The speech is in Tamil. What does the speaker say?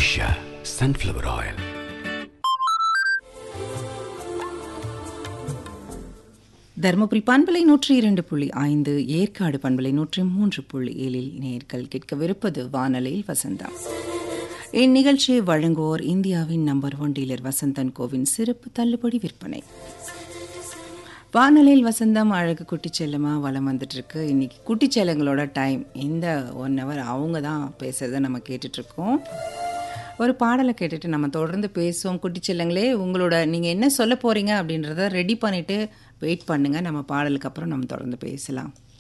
உஷா சன்ஃப்ளவர் ஆயில் தருமபுரி பண்பலை நூற்றி இரண்டு புள்ளி ஐந்து ஏற்காடு பண்பலை நூற்றி மூன்று புள்ளி ஏழில் நேர்கள் கேட்கவிருப்பது வானலையில் வசந்தம் இந்நிகழ்ச்சியை வழங்குவோர் இந்தியாவின் நம்பர் ஒன் டீலர் வசந்தன் கோவின் சிறப்பு தள்ளுபடி விற்பனை வானலையில் வசந்தம் அழகு குட்டிச்செல்லமா வலம் வந்துட்டு இருக்கு இன்னைக்கு குட்டிச்செல்லங்களோட டைம் இந்த ஒன் ஹவர் அவங்க தான் பேசுறத நம்ம கேட்டுட்டு இருக்கோம் ஒரு பாடலை கேட்டுட்டு நம்ம தொடர்ந்து பேசுவோம் குட்டிச்செல்லங்களே உங்களோட நீங்கள் என்ன சொல்ல போறீங்க அப்படின்றத ரெடி பண்ணிட்டு வெயிட் பண்ணுங்க நம்ம பாடலுக்கு அப்புறம் நம்ம தொடர்ந்து பேசலாம்